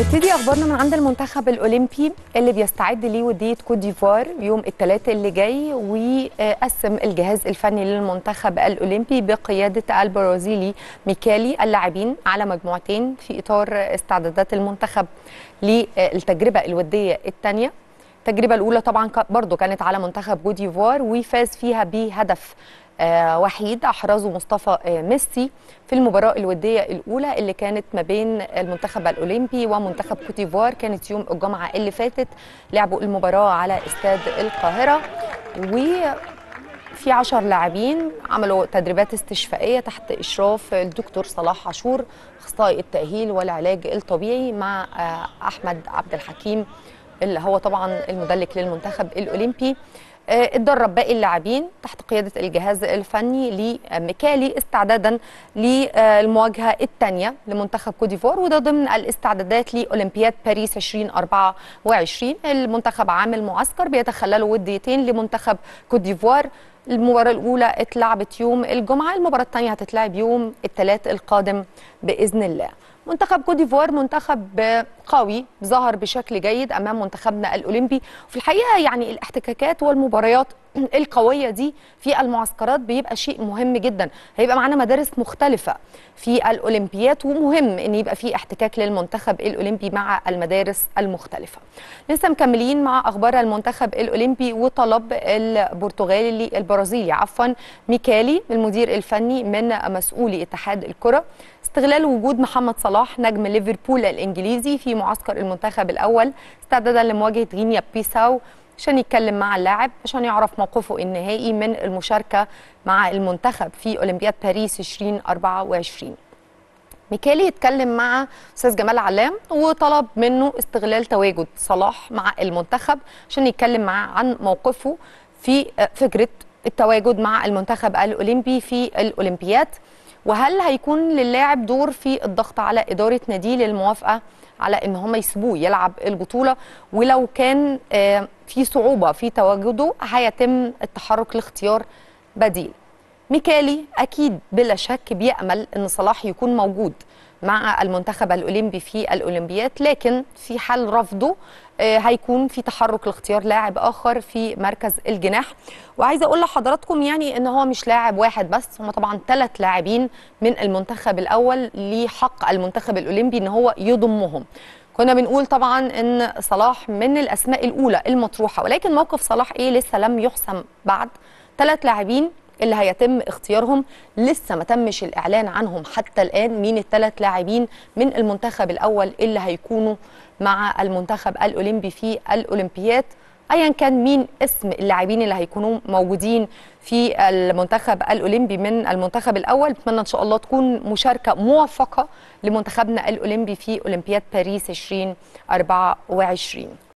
نبتدي اخبارنا من عند المنتخب الاولمبي اللي بيستعد لوديه كوت ديفوار يوم الثلاث اللي جاي وقسم الجهاز الفني للمنتخب الاولمبي بقياده البرازيلي ميكالي اللاعبين على مجموعتين في اطار استعدادات المنتخب للتجربه الوديه الثانيه التجربه الاولى طبعا برضو كانت على منتخب كوت ديفوار وفاز فيها بهدف آه وحيد احرزه مصطفى آه ميسي في المباراه الوديه الاولى اللي كانت ما بين المنتخب الاولمبي ومنتخب كوتيفوار كانت يوم الجمعه اللي فاتت لعبوا المباراه على استاد القاهره وفي 10 لاعبين عملوا تدريبات استشفائيه تحت اشراف الدكتور صلاح عاشور اخصائي التاهيل والعلاج الطبيعي مع آه احمد عبد الحكيم اللي هو طبعا المدلك للمنتخب الاولمبي اتدرب باقي اللاعبين تحت قيادة الجهاز الفني لميكالي استعدادا للمواجهة الثانية لمنتخب كوديفوار وده ضمن الاستعدادات لأولمبياد باريس 2024 المنتخب عامل معسكر بيتخلله وديتين لمنتخب كوديفوار المباراة الأولى اتلعبت يوم الجمعة المباراة الثانية هتتلعب يوم الثلاث القادم بإذن الله منتخب كوت ديفوار منتخب قوي ظهر بشكل جيد امام منتخبنا الاولمبي وفي الحقيقه يعني الاحتكاكات والمباريات القويه دي في المعسكرات بيبقى شيء مهم جدا هيبقى معانا مدارس مختلفه في الاولمبيات ومهم ان يبقى في احتكاك للمنتخب الاولمبي مع المدارس المختلفه لسه مكملين مع اخبار المنتخب الاولمبي وطلب البرتغالي البرازيلي عفوا ميكالي المدير الفني من مسؤولي اتحاد الكره استغلال وجود محمد صلاح نجم ليفربول الانجليزي في معسكر المنتخب الاول استعدادا لمواجهه غينيا بيساو عشان يتكلم مع اللاعب عشان يعرف موقفه النهائي من المشاركه مع المنتخب في اولمبياد باريس 2024 ميكالي يتكلم مع استاذ جمال علام وطلب منه استغلال تواجد صلاح مع المنتخب عشان يتكلم معاه عن موقفه في فكره التواجد مع المنتخب الاولمبي في الاولمبياد وهل هيكون للاعب دور في الضغط على اداره ناديه للموافقه على ان هم يسيبوه يلعب البطوله ولو كان في صعوبه في تواجده هيتم التحرك لاختيار بديل ميكالي اكيد بلا شك بيامل ان صلاح يكون موجود مع المنتخب الاولمبي في الاولمبيات لكن في حال رفضه هيكون في تحرك لاختيار لاعب اخر في مركز الجناح وعايزه اقول لحضراتكم يعني ان هو مش لاعب واحد بس هم طبعا ثلاث لاعبين من المنتخب الاول لحق المنتخب الاولمبي ان هو يضمهم كنا بنقول طبعا ان صلاح من الاسماء الاولى المطروحه ولكن موقف صلاح ايه لسه لم يحسم بعد ثلاث لاعبين اللي هيتم اختيارهم لسه ما تمش الاعلان عنهم حتى الان مين الثلاث لاعبين من المنتخب الاول اللي هيكونوا مع المنتخب الاولمبي في الاولمبيات ايا كان مين اسم اللاعبين اللي هيكونوا موجودين في المنتخب الاولمبي من المنتخب الاول بتمنى ان شاء الله تكون مشاركه موفقه لمنتخبنا الاولمبي في اولمبياد باريس 2024